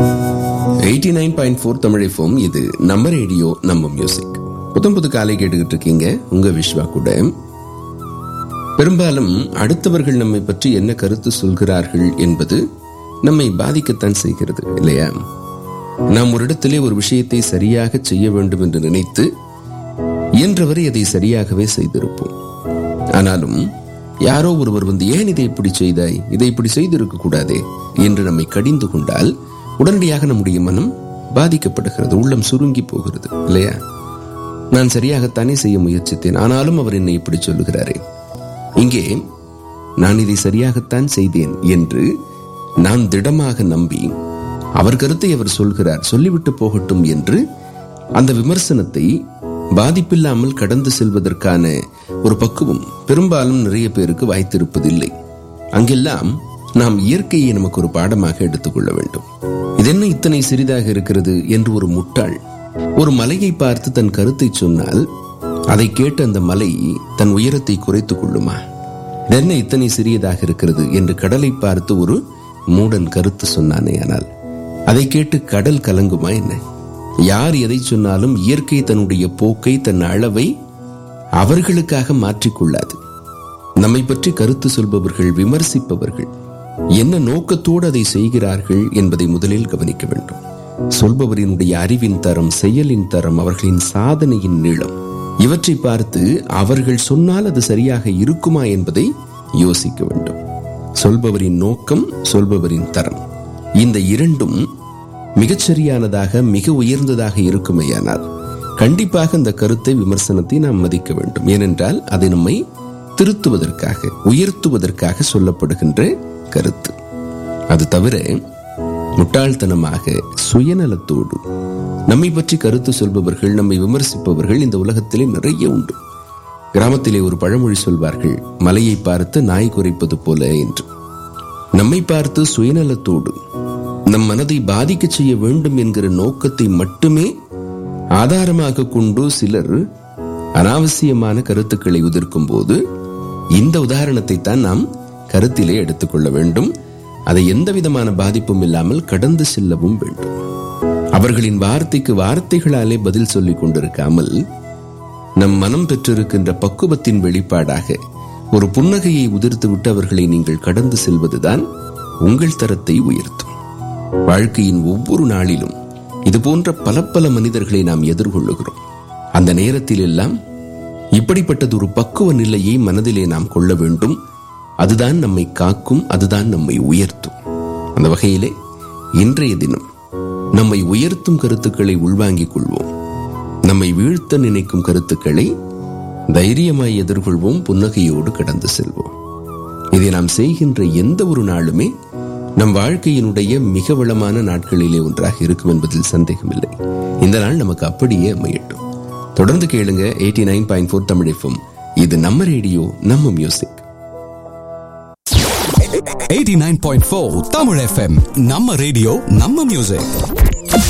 eighty nine point four Tamil FM இது நம்ம radio நம்ம மியூசிக் புத்தம் புது காலை கேட்டுக்கிட்டு இருக்கீங்க உங்க விஸ்வா கூட பெரும்பாலும் அடுத்தவர்கள் நம்மை பற்றி என்ன கருத்து சொல்கிறார்கள் என்பது நம்மை பாதிக்கத்தான் செய்கிறது இல்லையா நாம் ஒரு இடத்திலே ஒரு விஷயத்தை சரியாக செய்ய வேண்டும் என்று நினைத்து இயன்றவரை அதை சரியாகவே செய்திருப்போம் ஆனாலும் யாரோ ஒருவர் வந்து ஏன் இதை இப்படி செய்தாய் இதை இப்படி செய்திருக்க கூடாதே என்று நம்மை கடிந்து கொண்டால் உடனடியாக நம்முடைய மனம் பாதிக்கப்படுகிறது உள்ளம் சுருங்கி போகிறது இல்லையா நான் சரியாகத்தானே செய்ய முயற்சித்தேன் ஆனாலும் அவர் என்னை இப்படி சொல்லுகிறாரே இங்கே நான் இதை சரியாகத்தான் செய்தேன் என்று நான் திடமாக நம்பி அவர் கருத்தை அவர் சொல்கிறார் சொல்லிவிட்டு போகட்டும் என்று அந்த விமர்சனத்தை பாதிப்பில்லாமல் கடந்து செல்வதற்கான ஒரு பக்குவம் பெரும்பாலும் நிறைய பேருக்கு வாய்த்திருப்பதில்லை அங்கெல்லாம் நாம் இயற்கையை நமக்கு ஒரு பாடமாக எடுத்துக்கொள்ள வேண்டும் இதென்ன இத்தனை சிறிதாக இருக்கிறது என்று ஒரு முட்டாள் ஒரு மலையை பார்த்து தன் கருத்தை சொன்னால் அதை கேட்டு அந்த மலை தன் உயரத்தை குறைத்துக் கொள்ளுமா இதென்ன இத்தனை சிறியதாக இருக்கிறது என்று கடலை பார்த்து ஒரு மூடன் கருத்து சொன்னானே ஆனால் அதை கேட்டு கடல் கலங்குமா என்ன யார் எதை சொன்னாலும் இயற்கை தன்னுடைய போக்கை தன் அளவை அவர்களுக்காக மாற்றிக்கொள்ளாது நம்மை பற்றி கருத்து சொல்பவர்கள் விமர்சிப்பவர்கள் என்ன நோக்கத்தோடு அதை செய்கிறார்கள் என்பதை முதலில் கவனிக்க வேண்டும் சொல்பவரினுடைய அறிவின் தரம் செயலின் தரம் அவர்களின் சாதனையின் நீளம் இவற்றை பார்த்து அவர்கள் சொன்னால் அது சரியாக இருக்குமா என்பதை யோசிக்க வேண்டும் சொல்பவரின் நோக்கம் சொல்பவரின் தரம் இந்த இரண்டும் மிகச்சரியானதாக மிக உயர்ந்ததாக இருக்குமேயானால் கண்டிப்பாக இந்த கருத்தை விமர்சனத்தை நாம் மதிக்க வேண்டும் ஏனென்றால் அது நம்மை திருத்துவதற்காக உயர்த்துவதற்காக சொல்லப்படுகின்ற கருத்து அது தவிர முட்டாள்தனமாக சுயநலத்தோடு நம்மை பற்றி கருத்து சொல்பவர்கள் நம்மை விமர்சிப்பவர்கள் இந்த உலகத்திலே நிறைய உண்டு கிராமத்திலே ஒரு பழமொழி சொல்வார்கள் மலையை பார்த்து நாய் குறைப்பது போல என்று நம்மை பார்த்து சுயநலத்தோடு நம் மனதை பாதிக்க செய்ய வேண்டும் என்கிற நோக்கத்தை மட்டுமே ஆதாரமாக கொண்டு சிலர் அனாவசியமான கருத்துக்களை உதிர்க்கும் போது இந்த உதாரணத்தை தான் நாம் கருத்திலே எடுத்துக்கொள்ள வேண்டும் அதை எந்த விதமான பாதிப்பும் இல்லாமல் கடந்து செல்லவும் வேண்டும் அவர்களின் வார்த்தைக்கு வார்த்தைகளாலே பதில் சொல்லிக் கொண்டிருக்காமல் நம் மனம் பெற்றிருக்கின்ற பக்குவத்தின் வெளிப்பாடாக ஒரு புன்னகையை உதிர்த்துவிட்டு அவர்களை நீங்கள் கடந்து செல்வதுதான் உங்கள் தரத்தை உயர்த்தும் வாழ்க்கையின் ஒவ்வொரு நாளிலும் இது போன்ற பல பல மனிதர்களை நாம் எதிர்கொள்ளுகிறோம் அந்த நேரத்தில் எல்லாம் இப்படிப்பட்டது ஒரு பக்குவ நிலையை மனதிலே நாம் கொள்ள வேண்டும் அதுதான் நம்மை காக்கும் அதுதான் நம்மை உயர்த்தும் அந்த வகையிலே இன்றைய தினம் நம்மை உயர்த்தும் கருத்துக்களை உள்வாங்கிக் கொள்வோம் நம்மை வீழ்த்த நினைக்கும் கருத்துக்களை தைரியமாய் எதிர்கொள்வோம் புன்னகையோடு கடந்து செல்வோம் இதை நாம் செய்கின்ற எந்த ஒரு நாளுமே நம் வாழ்க்கையினுடைய மிக வளமான நாட்களிலே ஒன்றாக இருக்கும் என்பதில் சந்தேகமில்லை இந்த நாள் நமக்கு அப்படியே அமையட்டும் தொடர்ந்து கேளுங்க eighty nine point four Tamil FM இது நம்ம ரேடியோ நம்ம மியூசிக் 89.4 Tamil FM நம்ம ரேடியோ நம்ம மியூசிக்